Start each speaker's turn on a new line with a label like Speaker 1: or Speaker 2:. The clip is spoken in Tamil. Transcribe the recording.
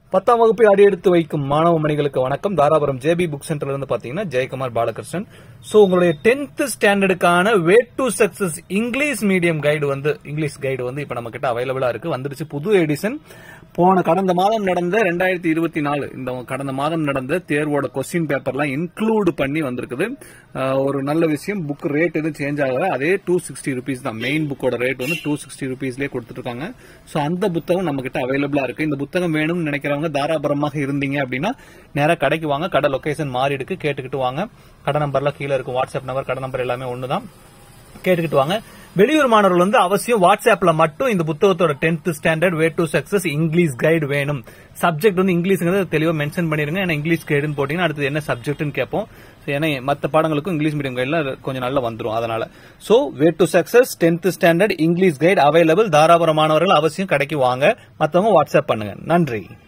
Speaker 1: பத்தாம் வகுப்பில் அடியெடுத்து வைக்கும் மாணவ மணிகளுக்கு வணக்கம் தாராபுரம் ஜேபி புக் சென்டர்ல இருந்து பாத்தீங்கன்னா ஜெயக்குமார் பாலகிருஷ்ணன் சோ உங்களுடைய டென்த் ஸ்டாண்டர்டுக்கான way to success English medium guide வந்து இங்கிலீஷ் கைடு வந்து இப்ப நம்ம கிட்ட அவைலபிளா இருக்கு வந்துருச்சு புது எடிஷன் போன கடந்த மாதம் நடந்த ரெண்டாயிரத்தி இருபத்தி நாலு இந்த கடந்த மாதம் நடந்த தேர்வோட கொஸ்டின் பேப்பர்லாம் இன்க்ளூட் பண்ணி வந்திருக்குது அஹ் ஒரு நல்ல விஷயம் புக் ரேட் எதுவும் சேஞ்ச் ஆகல அதே டூ சிக்ஸ்டி ருபீஸ் தான் மெயின் புக்கோட ரேட் வந்து டூ சிக்ஸ்டி ருபீஸ்லேயே கொடுத்துருக்காங்க ஸோ அந்த புத்தகம் நம்ம கிட்ட அவைலபிளா இருக்கு இந்த புத்தகம் வேணும்னு நினைக்கிறவங்க தாராபுரமாக இருந்தீங்க அப்படின்னா நேரா கடைக்கு வாங்க கடை லொகேஷன் மாறி இருக்கு கேட்டுக்கிட்டு வாங்க கடை நம்பர்லாம் கீழே இருக்கும் வாட்ஸ்அப் நம்பர் கடை நம்பர் எல்லாமே ஒண்ணுதான் கேட்டுக்கிட்டு வாங்க வெளியூர் மாணவர்கள் வந்து அவசியம் வாட்ஸ்அப்ல மட்டும் இந்த புத்தகத்தோட tenth standard way to success English guide வேணும் சப்ஜெக்ட் வந்து இங்கிலீஷ்ங்கிறது தெளிவா மென்ஷன் பண்ணிருங்க ஏன்னா இங்கிலீஷ் கைடுன்னு போட்டீங்கன்னா அடுத்து என்ன சப்ஜெக்ட்னு கேட்போம் So, ஏன்னா மற்ற பாடங்களுக்கும் இங்கிலீஷ் மீடியம் கைட்ல கொஞ்சம் நல்லா வந்துரும் அதனால so way to success tenth standard English guide available Dharapuram மாணவர்கள் அவசியம் கடைக்கு வாங்க மத்தவங்க வாட்ஸ்அப் பண்ணுங்க நன்றி